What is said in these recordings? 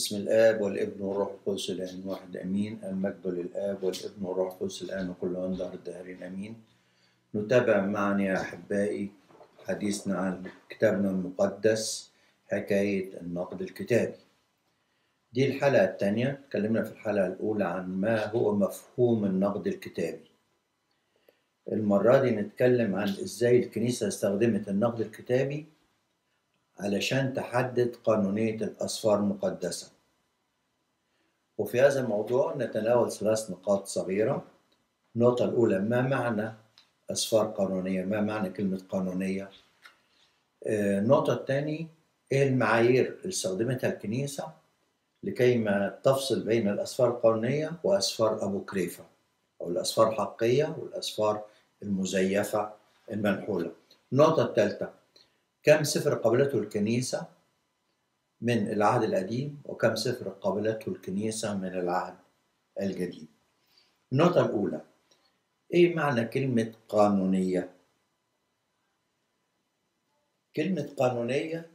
بسم الآب والابن والروح القدس الآن واحد أمين المجد للآب والابن والروح القدس الآن وكل عند دهر الداهرين أمين نتابع معا يا أحبائي حديثنا عن كتابنا المقدس حكاية النقد الكتابي دي الحلقة الثانية اتكلمنا في الحلقة الأولى عن ما هو مفهوم النقد الكتابي المرة دي نتكلم عن إزاي الكنيسة استخدمت النقد الكتابي علشان تحدد قانونية الأسفار المقدسة وفي هذا الموضوع نتناول ثلاث نقاط صغيرة النقطة الأولى ما معنى أسفار قانونية ما معنى كلمة قانونية آه، النقطة الثانية إيه المعايير اللي استخدمتها الكنيسة لكي ما تفصل بين الأسفار القانونية وأسفار أبو كريفة أو الأسفار الحقية والأسفار المزيفة المنحولة النقطة الثالثة كم سفر قبلته الكنيسة من العهد القديم وكم سفر قبلته الكنيسة من العهد الجديد النقطة الأولى إيه معنى كلمة قانونية؟ كلمة قانونية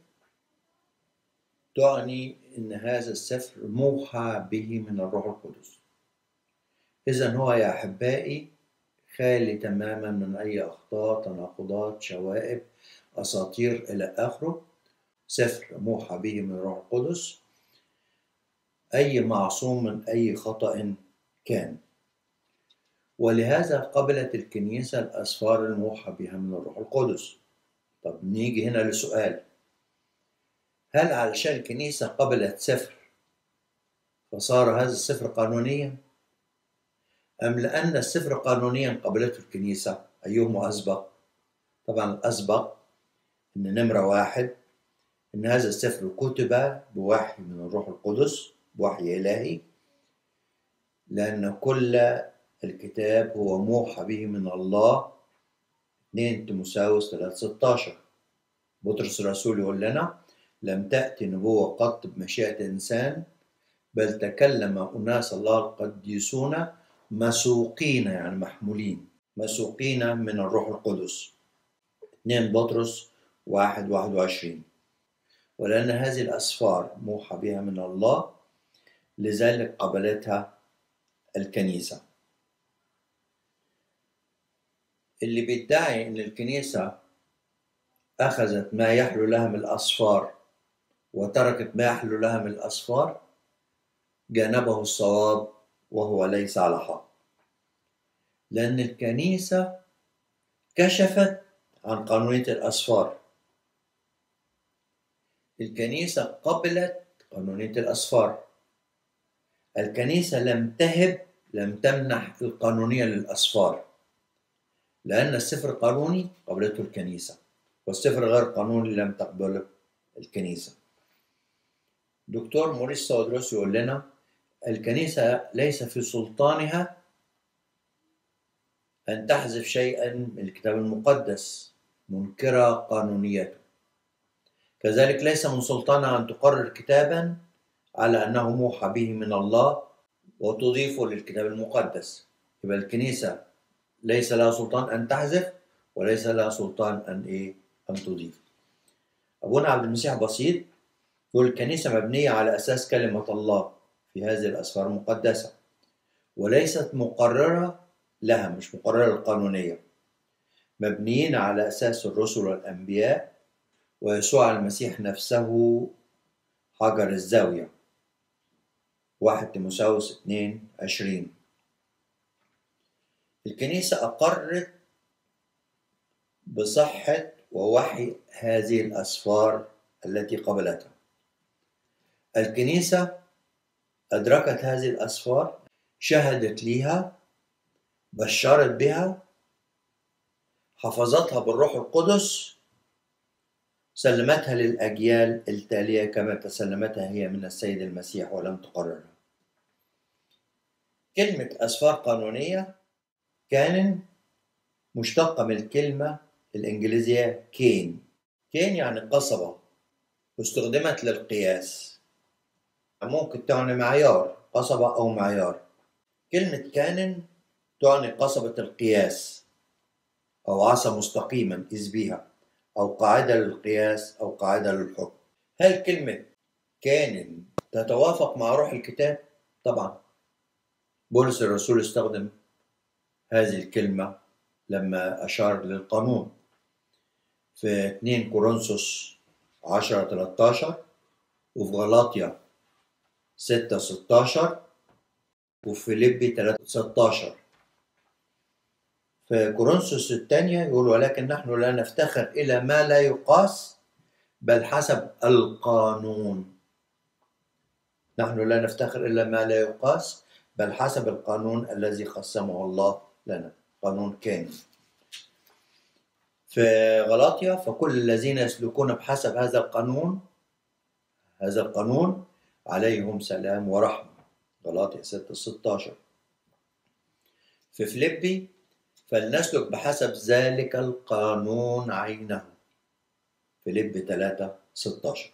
تعني أن هذا السفر موحى به من الروح القدس إذا هو يا أحبائي خالي تماما من أي أخطاء تناقضات شوائب أساطير إلى آخره سفر موحى به من الروح القدس أي معصوم من أي خطأ كان ولهذا قبلت الكنيسة الأسفار الموحى بها من الروح القدس طب نيجي هنا لسؤال هل علشان الكنيسة قبلت سفر فصار هذا السفر قانونيا أم لأن السفر قانونيا قبلته الكنيسة أيهما أسبق طبعا الأسبق إن نمرة واحد إن هذا السفر كتب بوحي من الروح القدس بوحي إلهي لأن كل الكتاب هو موحى به من الله 2 تيموساوس 3 16 بطرس الرسول يقول لنا لم تأتي نبوة قط بمشيئة إنسان بل تكلم أناس الله القديسون مسوقين يعني محمولين مسوقين من الروح القدس 2 بطرس واحد واحد وعشرين ولأن هذه الأسفار موحى بها من الله لذلك قبلتها الكنيسة اللي بيدعي أن الكنيسة أخذت ما يحلو لها من الأسفار وتركت ما يحلو لها من الأسفار جانبه الصواب وهو ليس على حق لأن الكنيسة كشفت عن قانونية الأسفار الكنيسة قبلت قانونية الأسفار الكنيسة لم تهب لم تمنح القانونية للأسفار لأن السفر قانوني قبلته الكنيسة والسفر غير قانوني لم تقبله الكنيسة دكتور موريس سودروس يقول لنا الكنيسة ليس في سلطانها أن تحذف شيئا من الكتاب المقدس منكرة قانونيته كذلك ليس من سلطانها أن تقرر كتابا على أنه موحى به من الله وتضيفه للكتاب المقدس يبقى الكنيسة ليس لها سلطان أن تحذف وليس لها سلطان أن إيه أن تضيف أبونا عبد المسيح بسيط يقول الكنيسة مبنية على أساس كلمة الله في هذه الأسفار المقدسة وليست مقررة لها مش مقررة القانونية مبنيين على أساس الرسل والأنبياء ويسوع المسيح نفسه حجر الزاوية واحد تيموساوس اتنين عشرين الكنيسة أقرت بصحة ووحي هذه الأسفار التي قبلتها الكنيسة أدركت هذه الأسفار شهدت ليها بشرت بها حفظتها بالروح القدس سلمتها للأجيال التالية كما تسلمتها هي من السيد المسيح ولم تقررها كلمة أسفار قانونية كان مشتقة من الكلمة الإنجليزية كين كين يعني قصبة واستخدمت للقياس ممكن تعني معيار قصبة أو معيار كلمة كانن تعني قصبة القياس أو عصا مستقيما إذ بها أو قاعدة للقياس أو قاعدة للحكم هل كلمة كان تتوافق مع روح الكتاب طبعا بولس الرسول استخدم هذه الكلمة لما أشار للقانون في 2 كورنثوس 10 13 وفي غلاطيا 6 16 وفي فيليبي 3 16 في كورنثوس الثانية يقول ولكن نحن لا نفتخر إلى ما لا يقاس بل حسب القانون نحن لا نفتخر إلا ما لا يقاس بل حسب القانون الذي قسمه الله لنا قانون كامل في غلاطيا فكل الذين يسلكون بحسب هذا القانون هذا القانون عليهم سلام ورحمة غلاطيا 6 16 في فيليبي فلنسلك بحسب ذلك القانون عينه فيليب 3 16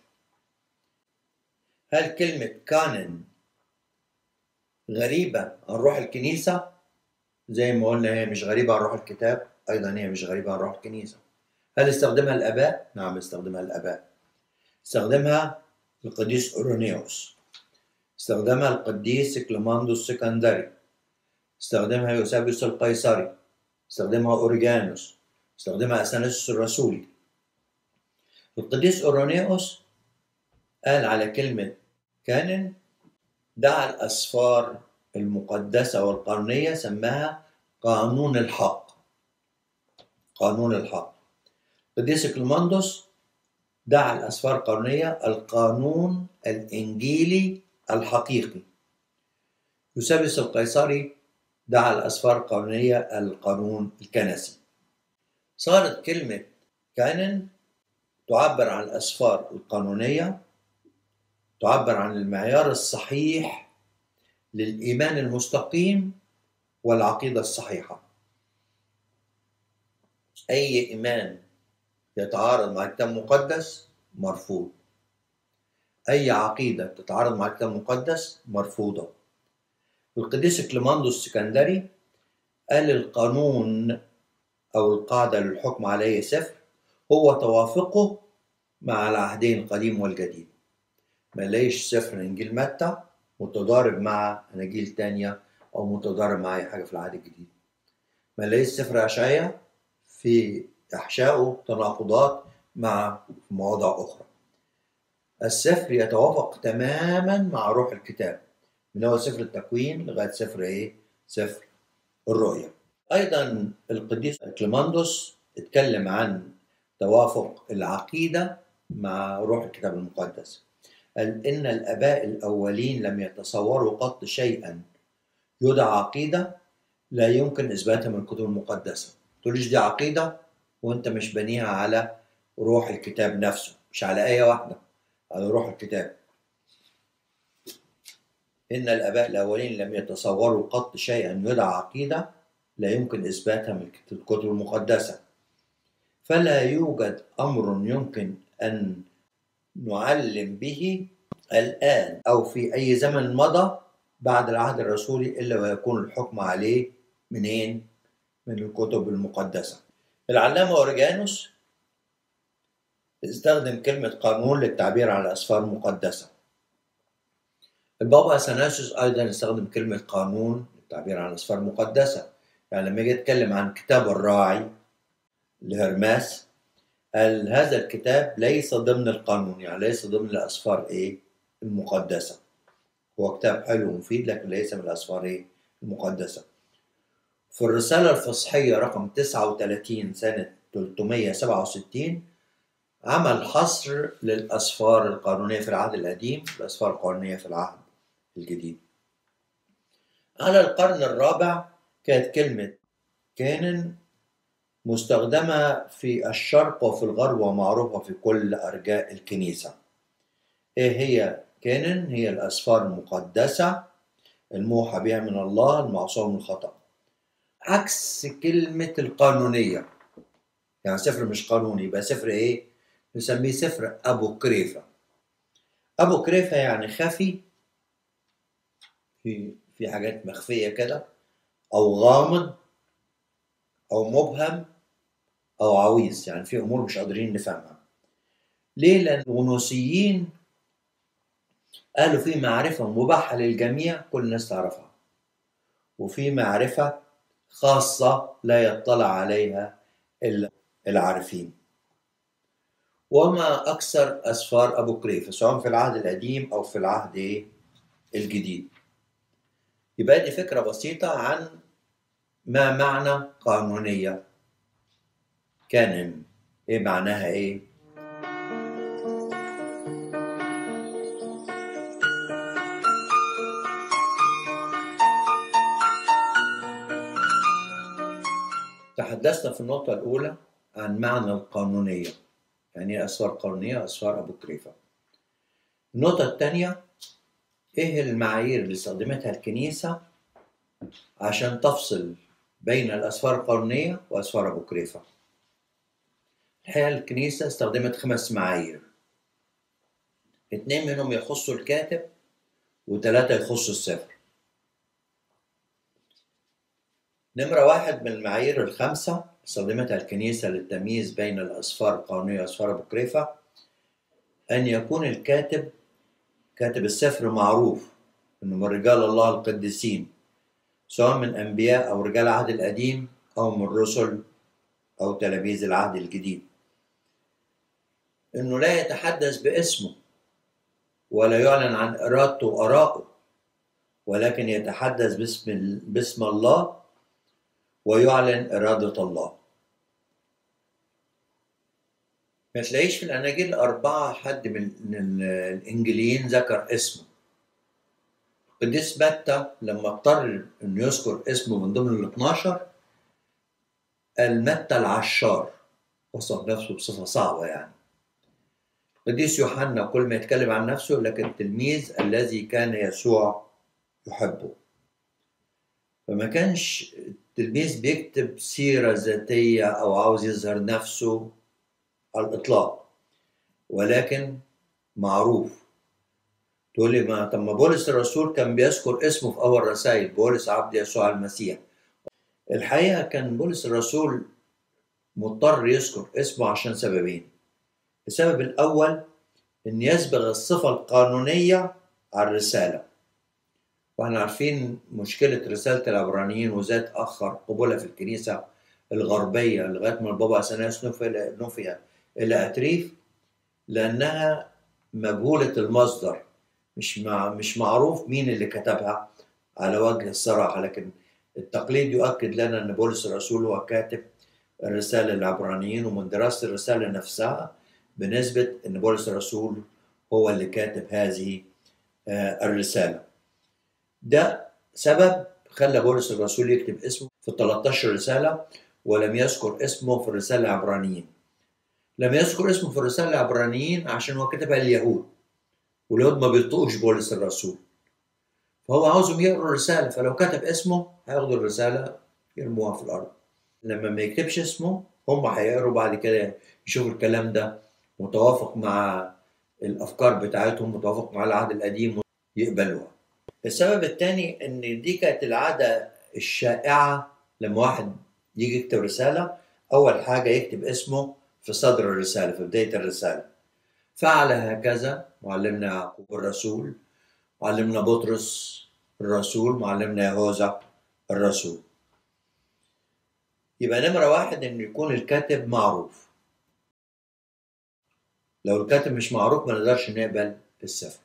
هل كلمة كانن غريبة عن روح الكنيسة زي ما قلنا هي مش غريبة عن روح الكتاب أيضا هي مش غريبة عن روح الكنيسة هل استخدمها الآباء؟ نعم استخدمها الآباء استخدمها القديس أورونيوس استخدمها القديس كليماندوس السكندري استخدمها يوسابيوس القيصري استخدمها أوريجانوس استخدمها أثناسيوس الرسولي القديس أورونيوس قال على كلمة كانن دعا الأسفار المقدسة والقانونية سماها قانون الحق قانون الحق القديس كليماندوس دعا الأسفار القانونية القانون الإنجيلي الحقيقي يوسابيوس القيصري دعا الأسفار القانونية القانون الكنسي صارت كلمة كانن تعبر عن الأسفار القانونية تعبر عن المعيار الصحيح للإيمان المستقيم والعقيدة الصحيحة أي إيمان يتعارض مع الكتاب المقدس مرفوض أي عقيدة تتعارض مع الكتاب المقدس مرفوضة القديس كليماندوس السكندري قال القانون أو القاعدة للحكم على أي سفر هو توافقه مع العهدين القديم والجديد ما ليش سفر إنجيل متى متضارب مع أناجيل تانية أو متضارب مع أي حاجة في العهد الجديد ما ليش سفر أشعيا في إحشائه تناقضات مع مواضع أخرى السفر يتوافق تماما مع روح الكتاب من أول سفر التكوين لغاية سفر إيه؟ سفر الرؤيا أيضا القديس كليماندوس اتكلم عن توافق العقيدة مع روح الكتاب المقدس قال إن الآباء الأولين لم يتصوروا قط شيئا يدعى عقيدة لا يمكن إثباتها من الكتب المقدسة تقوليش دي عقيدة وأنت مش بنيها على روح الكتاب نفسه مش على آية واحدة على روح الكتاب إن الآباء الأولين لم يتصوروا قط شيئا يدعى عقيدة لا يمكن إثباتها من الكتب المقدسة فلا يوجد أمر يمكن أن نعلم به الآن أو في أي زمن مضى بعد العهد الرسولي إلا ويكون الحكم عليه منين؟ من الكتب المقدسة العلامة أوريجانوس استخدم كلمة قانون للتعبير عن الأسفار المقدسة البابا أثناسيوس أيضا استخدم كلمة قانون للتعبير عن الأسفار المقدسة يعني لما يجي يتكلم عن كتاب الراعي لهرماس قال هذا الكتاب ليس ضمن القانون يعني ليس ضمن الأسفار إيه المقدسة هو كتاب حلو ومفيد لكن ليس من الأسفار إيه المقدسة في الرسالة الفصحية رقم 39 سنة 367 عمل حصر للأسفار القانونية في العهد القديم الأسفار القانونية في العهد الجديد على القرن الرابع كانت كلمة كانن مستخدمة في الشرق وفي الغرب ومعروفة في كل أرجاء الكنيسة إيه هي كانن هي الأسفار المقدسة الموحى بها من الله المعصوم من الخطأ عكس كلمة القانونية يعني سفر مش قانوني يبقى سفر إيه؟ نسميه سفر أبو كريفة أبو كريفة يعني خفي في في حاجات مخفية كده أو غامض أو مبهم أو عويص يعني في أمور مش قادرين نفهمها ليه؟ لأن الغنوصيين قالوا في معرفة مباحة للجميع كل الناس تعرفها وفي معرفة خاصة لا يطلع عليها إلا العارفين وما أكثر أسفار أبو كريفة سواء في العهد القديم أو في العهد إيه؟ الجديد يبقى دي فكرة بسيطة عن ما معنى قانونية كان إيه معناها إيه تحدثنا في النقطة الأولى عن معنى القانونية يعني إيه أسفار قانونية أسفار أبو كريفة النقطة الثانية إيه المعايير اللي استخدمتها الكنيسة عشان تفصل بين الأسفار القانونية وأسفار أبو كريفة الحقيقة الكنيسة استخدمت خمس معايير اتنين منهم يخصوا الكاتب وثلاثة يخصوا السفر نمرة واحد من المعايير الخمسة استخدمتها الكنيسة للتمييز بين الأسفار القانونية وأسفار أبو كريفة أن يكون الكاتب كاتب السفر معروف إنه من رجال الله القديسين سواء من أنبياء أو رجال العهد القديم أو من رسل أو تلاميذ العهد الجديد إنه لا يتحدث باسمه ولا يعلن عن إرادته وآرائه ولكن يتحدث باسم باسم الله ويعلن إرادة الله ما تلاقيش في الأناجيل الأربعة حد من من الإنجيليين ذكر اسمه القديس متى لما اضطر إنه يذكر اسمه من ضمن ال 12 قال متى العشار وصف نفسه بصفة صعبة يعني القديس يوحنا كل ما يتكلم عن نفسه لكن التلميذ الذي كان يسوع يحبه فما كانش التلميذ بيكتب سيرة ذاتية أو عاوز يظهر نفسه على الإطلاق ولكن معروف تقول لي ما طب ما بولس الرسول كان بيذكر اسمه في أول رسائل بولس عبد يسوع المسيح الحقيقة كان بولس الرسول مضطر يذكر اسمه عشان سببين السبب الأول إن يسبغ الصفة القانونية على الرسالة واحنا عارفين مشكلة رسالة العبرانيين وازاي تأخر قبولها في الكنيسة الغربية لغاية ما البابا أثناس نفي نفي إلى أتريف لأنها مجهولة المصدر مش مع مش معروف مين اللي كتبها على وجه الصراحة لكن التقليد يؤكد لنا أن بولس الرسول هو كاتب الرسالة للعبرانيين ومن دراسة الرسالة نفسها بنثبت أن بولس الرسول هو اللي كاتب هذه الرسالة ده سبب خلى بولس الرسول يكتب اسمه في 13 رسالة ولم يذكر اسمه في الرسالة العبرانيين لم يذكر اسمه في الرسالة العبرانيين عشان هو كتبها اليهود واليهود ما بيطقوش بولس الرسول فهو عاوزهم يقروا الرسالة فلو كتب اسمه هياخدوا الرسالة يرموها في الأرض لما ما يكتبش اسمه هم هيقروا بعد كده يشوفوا الكلام ده متوافق مع الأفكار بتاعتهم متوافق مع العهد القديم يقبلوها السبب الثاني ان دي كانت العاده الشائعه لما واحد يجي يكتب رساله اول حاجه يكتب اسمه في صدر الرساله في بدايه الرساله فعل هكذا معلمنا يعقوب الرسول معلمنا بطرس الرسول معلمنا يهوذا الرسول يبقى نمرة واحد إن يكون الكاتب معروف لو الكاتب مش معروف ما نقدرش نقبل السفر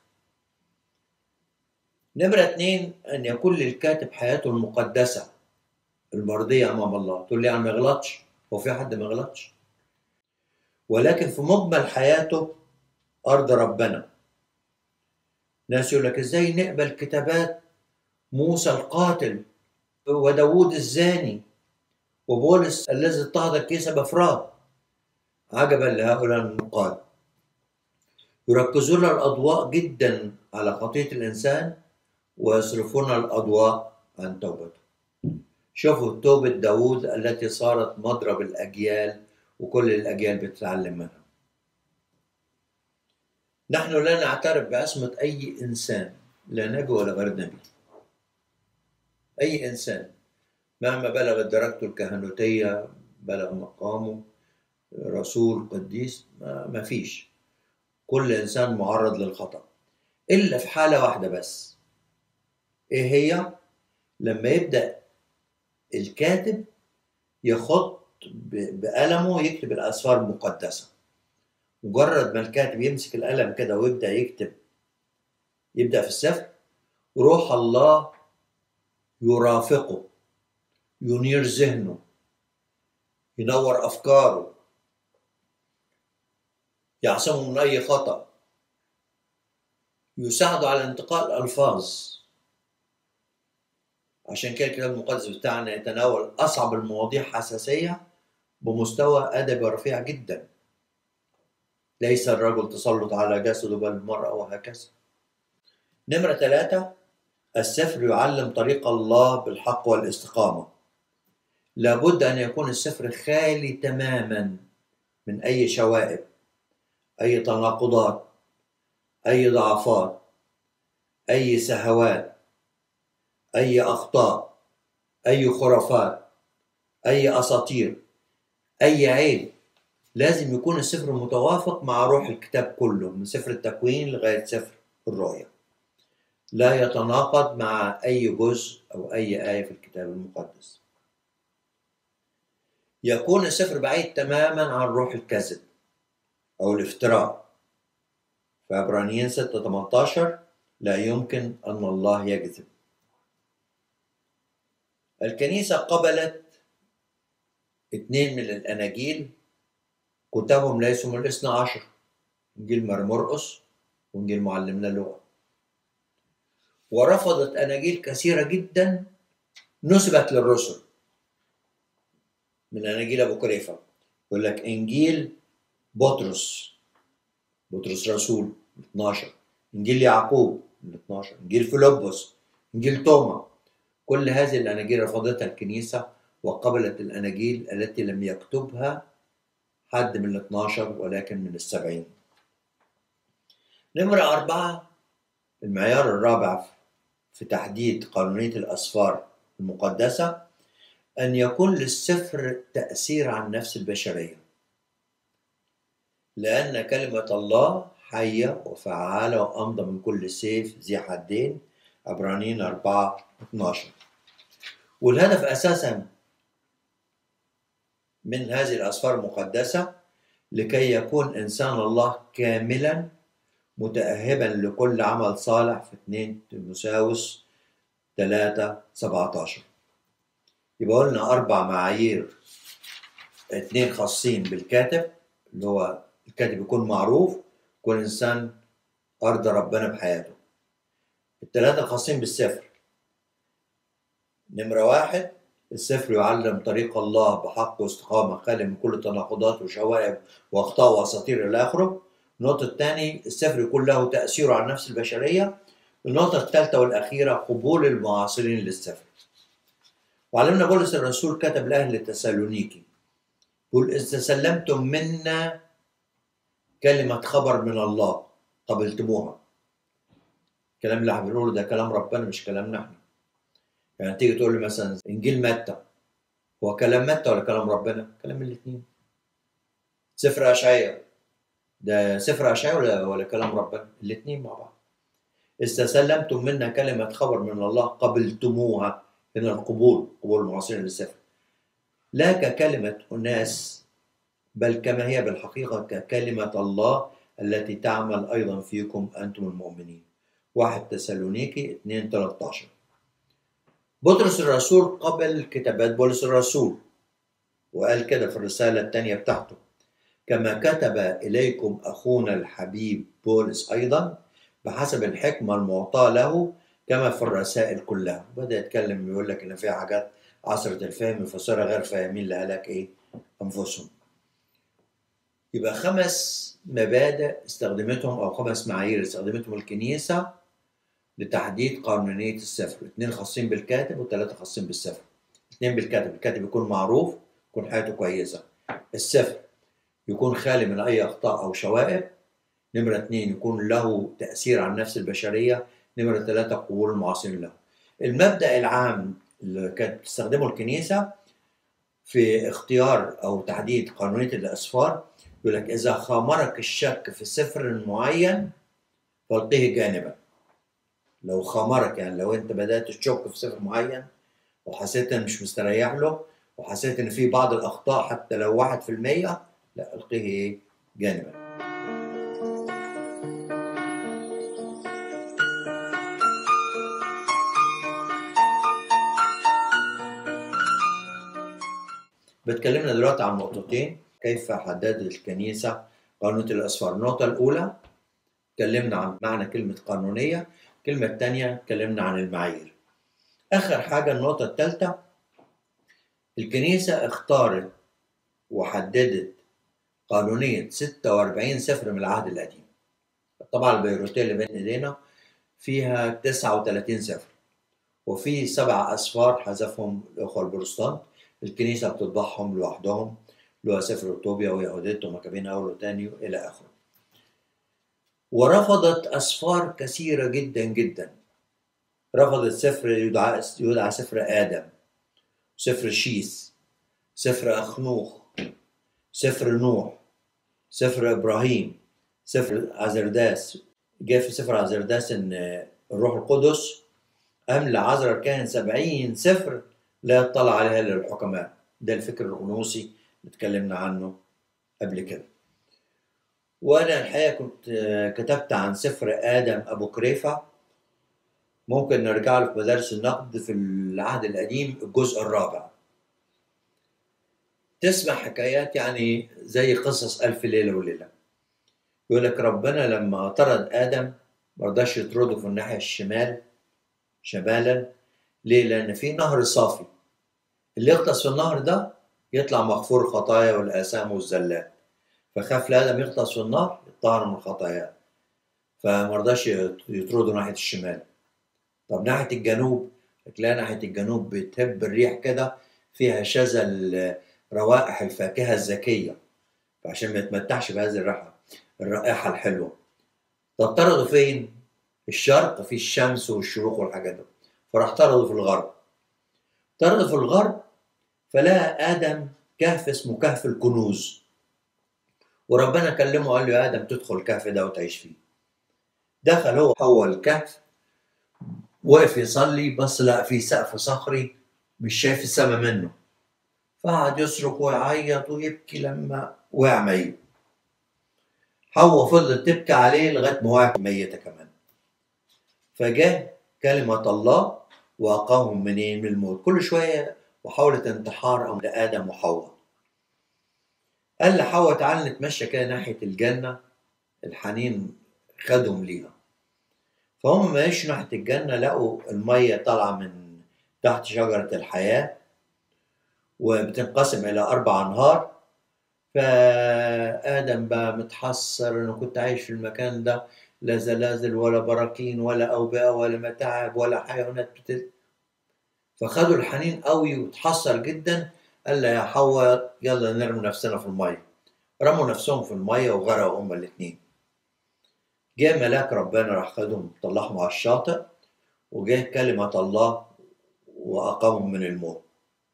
نمرة اتنين أن يكون للكاتب حياته المقدسة المرضية أمام الله تقول لي أنا ما غلطش هو في حد ما غلطش ولكن في مجمل حياته أرض ربنا ناس يقول لك إزاي نقبل كتابات موسى القاتل وداوود الزاني وبولس الذي اضطهد الكنيسة بأفراد عجبا لهؤلاء النقاد يركزون الأضواء جدا على خطية الإنسان ويصرفون الأضواء عن توبته شوفوا توبة داود التي صارت مضرب الأجيال وكل الأجيال بتتعلم منها نحن لا نعترف بعصمة أي إنسان لا نبي ولا غير نبي أي إنسان مهما بلغت درجته الكهنوتية بلغ مقامه رسول قديس ما فيش كل إنسان معرض للخطأ إلا في حالة واحدة بس إيه هي؟ لما يبدأ الكاتب يخط ب- بقلمه يكتب الأسفار المقدسة مجرد ما الكاتب يمسك القلم كده ويبدأ يكتب يبدأ في السفر روح الله يرافقه ينير ذهنه ينور أفكاره يعصمه من أي خطأ يساعده على انتقاء الألفاظ عشان كده الكتاب المقدس بتاعنا يتناول أصعب المواضيع حساسية بمستوى أدبي رفيع جدا ليس الرجل تسلط على جسده بل المرأة وهكذا نمرة ثلاثة السفر يعلم طريق الله بالحق والاستقامة لابد أن يكون السفر خالي تماما من أي شوائب أي تناقضات أي ضعفات أي سهوات أي أخطاء أي خرافات أي أساطير أي عيب لازم يكون السفر متوافق مع روح الكتاب كله من سفر التكوين لغاية سفر الرؤيا لا يتناقض مع أي جزء أو أي آية في الكتاب المقدس يكون السفر بعيد تماما عن روح الكذب أو الافتراء في عبرانيين 6 18 لا يمكن أن الله يكذب الكنيسة قبلت اثنين من الأناجيل كتابهم ليسوا من الاثنى عشر إنجيل مرمرقس وإنجيل معلمنا لغة ورفضت أناجيل كثيرة جدا نسبت للرسل من أناجيل أبو كريفة يقول لك إنجيل بطرس بطرس رسول 12 إنجيل يعقوب 12 إنجيل فيلبس إنجيل توما كل هذه الأناجيل رفضتها الكنيسة وقبلت الأناجيل التي لم يكتبها حد من ال 12 ولكن من السبعين نمرة أربعة المعيار الرابع في تحديد قانونية الأسفار المقدسة أن يكون للسفر تأثير على النفس البشرية لأن كلمة الله حية وفعالة وأمضى من كل سيف ذي حدين عبرانيين 4 12 والهدف أساسا من هذه الأسفار المقدسة لكي يكون إنسان الله كاملا متأهبا لكل عمل صالح في 2 تيموثاوس 3 17 يبقى قلنا أربع معايير اتنين خاصين بالكاتب اللي هو الكاتب يكون معروف يكون إنسان أرضى ربنا بحياته الثلاثة الخاصين بالسفر نمرة واحد السفر يعلم طريق الله بحق واستقامة خالي من كل تناقضات وشوائب وأخطاء وأساطير إلى آخره النقطة الثانية السفر يكون له تأثير على النفس البشرية النقطة الثالثة والأخيرة قبول المعاصرين للسفر وعلمنا بولس الرسول كتب لأهل تسالونيكي يقول إذ تسلمتم منا كلمة خبر من الله قبلتموها الكلام اللي احنا بنقوله ده كلام ربنا مش كلامنا احنا يعني تيجي تقول لي مثلا انجيل متى هو كلام متى ولا كلام ربنا؟ كلام الاثنين سفر اشعياء ده سفر اشعياء ولا ولا كلام ربنا؟ الاثنين مع بعض استسلمتم منا كلمة خبر من الله قبلتموها هنا القبول قبول المعاصرين للسفر لا ككلمة أناس بل كما هي بالحقيقة ككلمة الله التي تعمل أيضا فيكم أنتم المؤمنين واحد تسالونيكي 2 13 بطرس الرسول قبل كتابات بولس الرسول وقال كده في الرسالة الثانية بتاعته كما كتب إليكم أخونا الحبيب بولس أيضا بحسب الحكمة المعطاة له كما في الرسائل كلها بدأ يتكلم يقول لك إن في حاجات عصرة الفهم فصار غير فاهمين لهلاك إيه أنفسهم يبقى خمس مبادئ استخدمتهم أو خمس معايير استخدمتهم الكنيسة لتحديد قانونية السفر اثنين خاصين بالكاتب وثلاثة خاصين بالسفر اثنين بالكاتب الكاتب يكون معروف يكون حياته كويسة السفر يكون خالي من أي أخطاء أو شوائب نمرة اثنين يكون له تأثير على النفس البشرية نمرة ثلاثة قبول المعاصرين له المبدأ العام اللي كانت بتستخدمه الكنيسة في اختيار أو تحديد قانونية الأسفار يقول لك إذا خامرك الشك في سفر معين فالقيه جانبا لو خمرك يعني لو انت بدات تشك في سفر معين وحسيت ان مش مستريح له وحسيت ان في بعض الاخطاء حتى لو واحد في المية لا القيه ايه جانبا بتكلمنا دلوقتي عن نقطتين كيف حددت الكنيسة قانونية الأسفار النقطة الأولى اتكلمنا عن معنى كلمة قانونية الكلمة الثانية اتكلمنا عن المعايير آخر حاجة النقطة الثالثة الكنيسة اختارت وحددت قانونية 46 سفر من العهد القديم طبعا البيروتية اللي بين ايدينا فيها 39 سفر وفي سبع أسفار حذفهم الأخوة البروتستانت الكنيسة بتطبعهم لوحدهم اللي هو سفر طوبيا ويهوديت ومكابين أول وتاني إلى آخره ورفضت أسفار كثيرة جدا جدا رفضت سفر يدعى, يدعى سفر آدم سفر شيس سفر أخنوخ سفر نوح سفر إبراهيم سفر عزرداس جاء في سفر عزرداس إن الروح القدس أملى عزر الكاهن سبعين سفر لا يطلع عليها إلا الحكماء ده الفكر الغنوصي اللي اتكلمنا عنه قبل كده وأنا الحقيقة كنت كتبت عن سفر آدم أبو كريفة ممكن نرجع له في مدارس النقد في العهد القديم الجزء الرابع تسمع حكايات يعني زي قصص ألف ليلة وليلة يقول لك ربنا لما طرد آدم مرضاش يطرده في الناحية الشمال شمالا ليه؟ لأن في نهر صافي اللي يغطس في النهر ده يطلع مغفور الخطايا والآثام والزلات فخاف لآدم يغطس في النهر يطهر من خطاياه فمرضاش يطرده ناحية الشمال طب ناحية الجنوب تلاقي ناحية الجنوب بتهب الريح كده فيها شذا روائح الفاكهة الزكية فعشان ما يتمتعش بهذه الرائحة الرائحة الحلوة طب طردوا فين؟ الشرق في الشمس والشروق والحاجات دي فراح طردوا في الغرب طردوا في الغرب فلقى آدم كهف اسمه كهف الكنوز وربنا كلمه قال له يا آدم تدخل الكهف ده وتعيش فيه دخل هو هو الكهف وقف يصلي بس لقى في سقف صخري مش شايف السما منه فقعد يصرخ ويعيط ويبكي لما وقع ميت حواء فضلت تبكي عليه لغايه ما وقعت ميته كمان فجاء كلمه الله واقامهم منين من الموت كل شويه محاوله انتحار او لادم وحواء قال لحواء تعالى نتمشى كده ناحيه الجنه الحنين خدهم ليها فهم ماشيين ناحيه الجنه لقوا الميه طالعه من تحت شجره الحياه وبتنقسم إلى أربع أنهار فآدم بقى متحسر إنه كنت عايش في المكان ده لا زلازل ولا براكين ولا أوبئة ولا متاعب ولا حيوانات بتل فخدوا الحنين قوي وتحسر جدا قال له يا حواء يلا نرمي نفسنا في المية رموا نفسهم في المية وغرقوا هما الاتنين جاء ملاك ربنا راح خدهم طلعهم على الشاطئ وجاء كلمة الله وأقامهم من الموت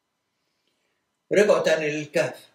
رجعوا تاني للكهف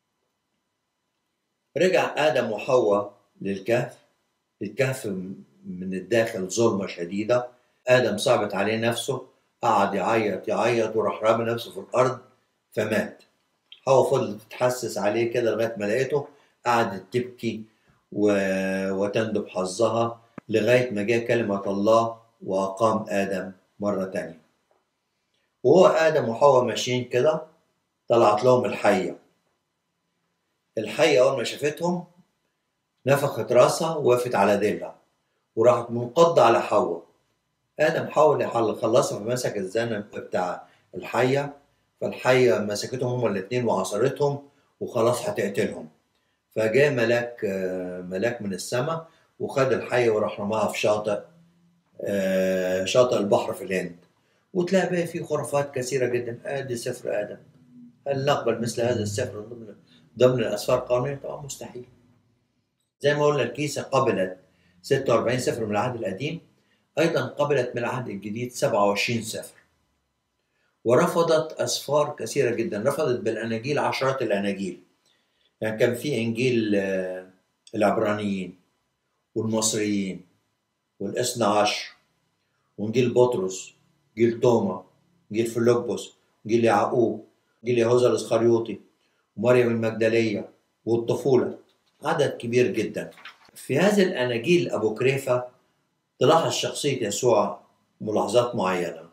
رجع آدم وحواء للكهف الكهف من الداخل ظلمة شديدة آدم صعبت عليه نفسه قعد يعيط يعيط وراح رامي نفسه في الأرض فمات حواء فضلت تتحسس عليه كده لغاية ما لقيته قعدت تبكي و... وتندب حظها لغاية ما جاء كلمة الله وأقام آدم مرة تانية وهو آدم وحواء ماشيين كده طلعت لهم الحية الحية أول ما شافتهم نفخت راسها ووقفت على ديلها وراحت منقضة على حواء آدم حاول خلصها فمسك الزنب بتاع الحية فالحية مسكتهم هما الاتنين وعصرتهم وخلاص هتقتلهم فجاء ملاك ملاك من السماء وخد الحية وراح رماها في شاطئ شاطئ البحر في الهند وتلاقي بقى في خرافات كثيرة جدا ادي سفر آدم هل نقبل مثل هذا السفر ضمن ضمن الاسفار القانونيه؟ طبعا مستحيل. زي ما قلنا الكيسه قبلت 46 سفر من العهد القديم ايضا قبلت من العهد الجديد 27 سفر. ورفضت اسفار كثيره جدا، رفضت بالاناجيل عشرات الاناجيل. يعني كان في انجيل العبرانيين والمصريين والاثنى عشر ونجيل بطرس جيل توما جيل فيلبس جيل يعقوب جيل يهوذا الاسخريوطي ومريم المجدليه والطفوله عدد كبير جدا في هذه الاناجيل ابو كريفه تلاحظ شخصيه يسوع ملاحظات معينه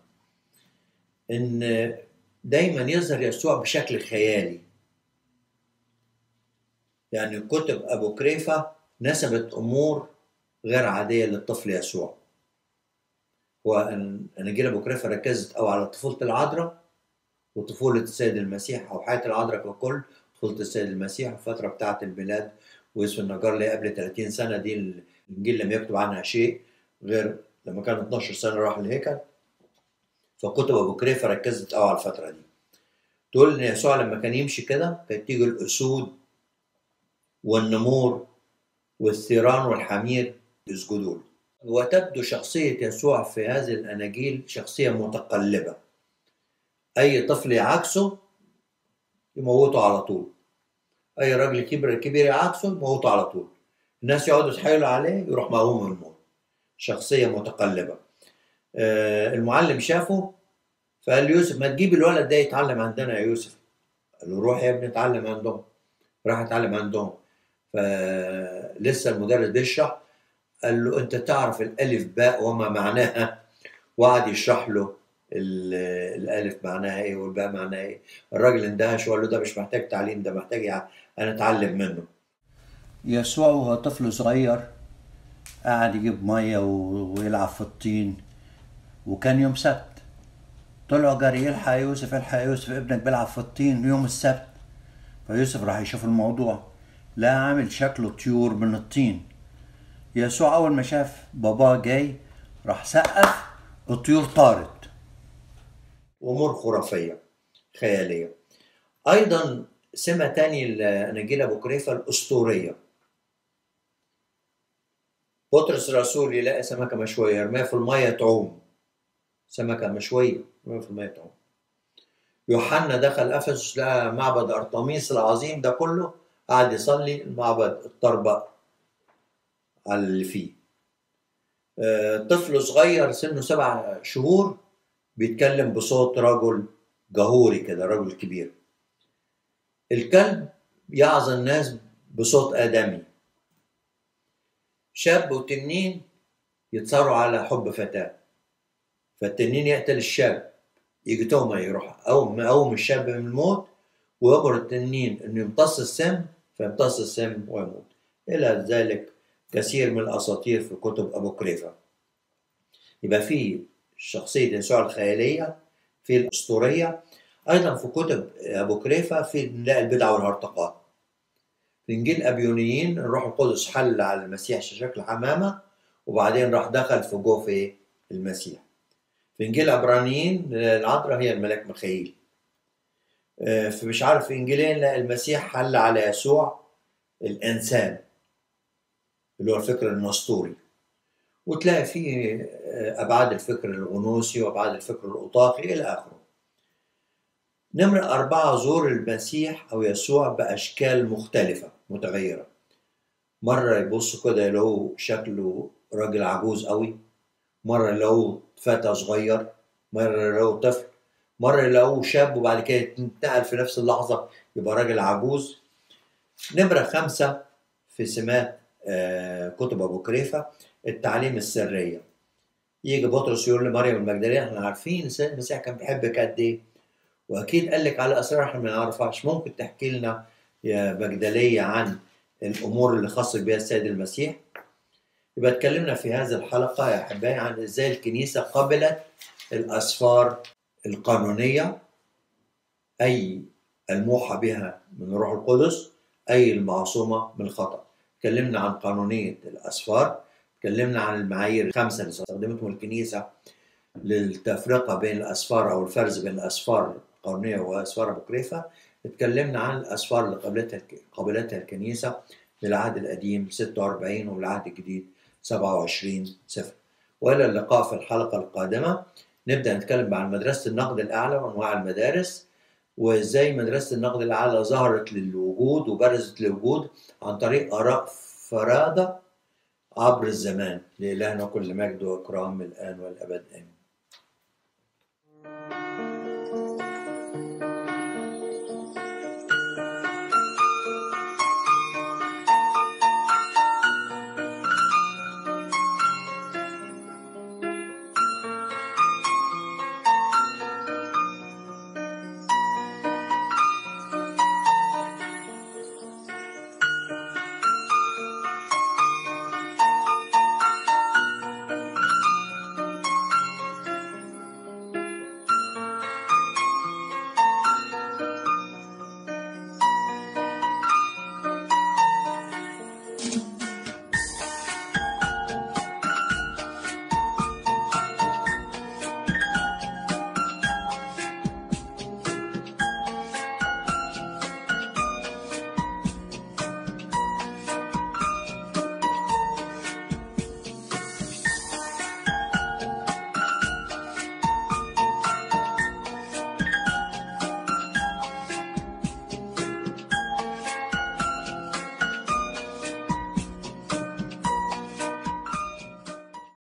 ان دايما يظهر يسوع بشكل خيالي يعني كتب ابو كريفه نسبت امور غير عاديه للطفل يسوع واناجيل ابو كريفه ركزت او على طفوله العذراء وطفوله السيد المسيح او حياه العذراء ككل طفوله السيد المسيح الفتره بتاعه الميلاد ويوسف النجار اللي قبل 30 سنه دي الانجيل لم يكتب عنها شيء غير لما كان 12 سنه راح الهيكل فكتب ابو كريفه ركزت قوي على الفتره دي تقول ان يسوع لما كان يمشي كده كانت تيجي الاسود والنمور والثيران والحمير يسجدوا له وتبدو شخصية يسوع في هذه الأناجيل شخصية متقلبة أي طفل يعاكسه يموته على طول أي راجل كبير كبير يعاكسه يموته على طول الناس يقعدوا يتحايلوا عليه يروح مقوم من الموت شخصية متقلبة آه المعلم شافه فقال ليوسف ما تجيب الولد ده يتعلم عندنا يا يوسف قال له روح يا ابني اتعلم عندهم راح اتعلم عندهم فلسه المدرس بيشرح قال له انت تعرف الالف باء وما معناها وقعد يشرح له الالف معناها ايه والباء معناها ايه الراجل اندهش وقال له ده مش محتاج تعليم ده محتاج انا اتعلم منه يسوع وهو طفل صغير قعد يجيب ميه ويلعب في الطين وكان يوم سبت طلعوا جري يلحق يوسف الحق يوسف ابنك بيلعب في الطين يوم السبت فيوسف راح يشوف الموضوع لا عامل شكله طيور من الطين يسوع أول ما شاف باباه جاي راح سقف الطيور طارت أمور خرافية خيالية أيضا سمة تاني لأناجيل أبو كريفة الأسطورية بطرس الرسول يلاقي سمكة مشوية يرميها في المية تعوم سمكة مشوية يرميها في المية تعوم يوحنا دخل أفسس لقى معبد أرطميس العظيم ده كله قعد يصلي المعبد اتطربق على اللي فيه طفل صغير سنه سبع شهور بيتكلم بصوت رجل جهوري كده رجل كبير الكلب يعظ الناس بصوت آدمي شاب وتنين يتصاروا على حب فتاة فالتنين يقتل الشاب يجي تهمة يروح أو أقوم الشاب من الموت ويأمر التنين إنه يمتص السم فيمتص السم ويموت إلى ذلك كثير من الاساطير في كتب ابو كريفه يبقى في شخصيه يسوع الخياليه في الاسطوريه ايضا في كتب ابو كريفه في نلاقي البدع والهرطقات في انجيل ابيونيين الروح القدس حل على المسيح شكل حمامه وبعدين راح دخل في جوف المسيح في انجيل عبرانيين العذراء هي الملاك ميخائيل في مش عارف في انجيلين لا المسيح حل على يسوع الانسان اللي هو الفكر النسطوري وتلاقي فيه ابعاد الفكر الغنوصي وابعاد الفكر الاوطاقي الى اخره نمرة أربعة زور المسيح أو يسوع بأشكال مختلفة متغيرة مرة يبص كده يلاقوا شكله راجل عجوز قوي مرة يلاقوا فتى صغير مرة يلاقوا طفل مرة يلاقوا شاب وبعد كده ينتقل في نفس اللحظة يبقى راجل عجوز نمرة خمسة في سمات كتب ابو كريفه التعليم السريه يجي بطرس يقول لمريم المجدليه احنا عارفين السيد المسيح كان بيحبك قد ايه واكيد قال لك على اسرار احنا ما نعرفهاش ممكن تحكي لنا يا مجدليه عن الامور اللي خاصه بها السيد المسيح يبقى اتكلمنا في هذه الحلقه يا احبائي عن ازاي الكنيسه قبلت الاسفار القانونيه اي الموحى بها من الروح القدس اي المعصومه من الخطأ اتكلمنا عن قانونية الأسفار اتكلمنا عن المعايير الخمسة اللي استخدمتهم الكنيسة للتفرقة بين الأسفار أو الفرز بين الأسفار القانونية وأسفار أبو كريفة اتكلمنا عن الأسفار اللي قابلتها قابلتها الكنيسة للعهد القديم 46 والعهد الجديد 27 صفر وإلى اللقاء في الحلقة القادمة نبدأ نتكلم عن مدرسة النقد الأعلى وأنواع المدارس وازاي مدرسه النقد الاعلى ظهرت للوجود وبرزت للوجود عن طريق اراء فرادة عبر الزمان لإلهنا كل مجد وإكرام الآن والأبد آمين